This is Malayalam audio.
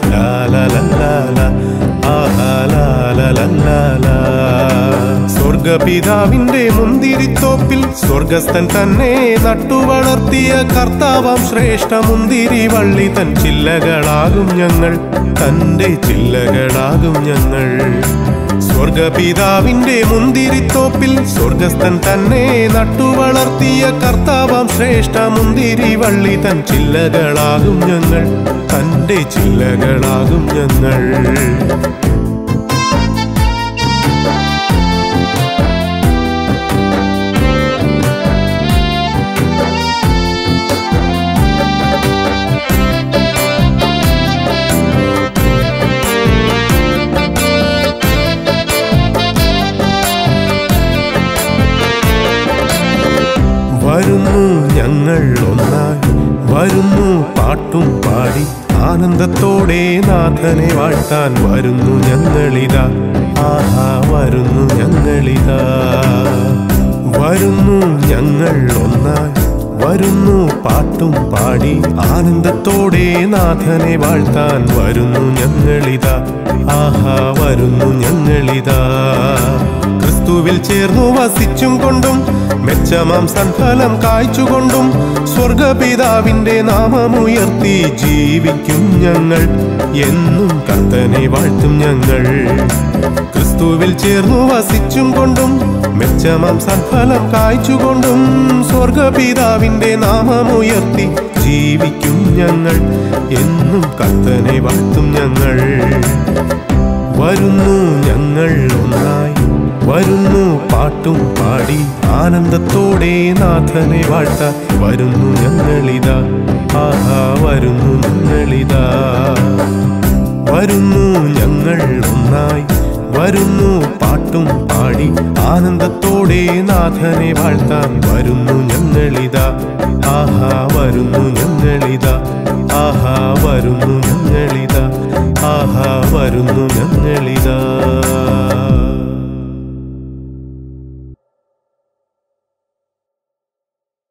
ലാലലല്ലാല, ആഹാ ലാലലല്ലാല. സ്വർഗപിതാവിന്റെ മുന്തിരിത്തോപ്പിൽ സ്വർഗസ്ഥൻ തന്നെ നട്ടുവളർത്തിയ കർത്താവാം ശ്രേഷ്ഠ മുന്തിരി വള്ളി തൻ ചില്ലകളാകും ഞങ്ങൾ തന്റെ ചില്ലകളാകും ഞങ്ങൾ സ്വർഗപിതാവിന്റെ മുന്തിരിത്തോപ്പിൽ സ്വർഗസ്ഥൻ തന്നെ നട്ടുവളർത്തിയ കർത്താവാം ശ്രേഷ്ഠ മുന്തിരി വള്ളി തൻ ചില്ലകളാകും ഞങ്ങൾ തന്റെ ചില്ലകളാകും ഞങ്ങൾ വരുന്നു ഞങ്ങൾ ഒന്നായി വരുന്നു പാട്ടും പാടി ആനന്ദത്തോടെ നാഥനെ വാഴ്ത്താൻ വരുന്നു ഞങ്ങളിതാ ആഹാ വരുന്നു ഞങ്ങളിതാ വരുന്നു ഞങ്ങൾ ഒന്നായി വരുന്നു പാട്ടും പാടി ആനന്ദത്തോടെ നാഥനെ വാഴ്ത്താൻ വരുന്നു ഞങ്ങളിതാ ആഹാ വരുന്നു ഞങ്ങളിതാ ക്രിസ്തുവിൽ ചേർന്നു വസിച്ചും കൊണ്ടും മെച്ചമാം സൽഫലം കായ്ച്ചുകൊണ്ടും സ്വർഗപിതാവിന്റെ നാമമുയർത്തി ജീവിക്കും ഞങ്ങൾ എന്നും കർത്തനെ വാഴ്ത്തും ഞങ്ങൾ ക്രിസ്തുവിൽ ചേർന്നു വസിച്ചും കൊണ്ടും മെച്ചമാം സൽഫലം കായ്ച്ചുകൊണ്ടും സ്വർഗപിതാവിന്റെ നാമമുയർത്തി ജീവിക്കും ഞങ്ങൾ എന്നും കർത്തനെ വാഴ്ത്തും ഞങ്ങൾ വരുന്നു ഞങ്ങൾ ഒന്നായി വരുന്നു പാട്ടും പാടി ആനന്ദത്തോടെ നാഥനെ വാഴ്ത്താൻ വരുന്നു ഞങ്ങളിതാ ആഹാ വരുന്നു ഞങ്ങളിതാ വരുന്നു ഞങ്ങൾ ഒന്നായി വരുന്നു പാട്ടും പാടി ആനന്ദത്തോടെ നാഥനെ വാഴ്ത്താൻ വരുന്നു ഞങ്ങളിതാ ആഹാ വരുന്നു ഞങ്ങളിതാ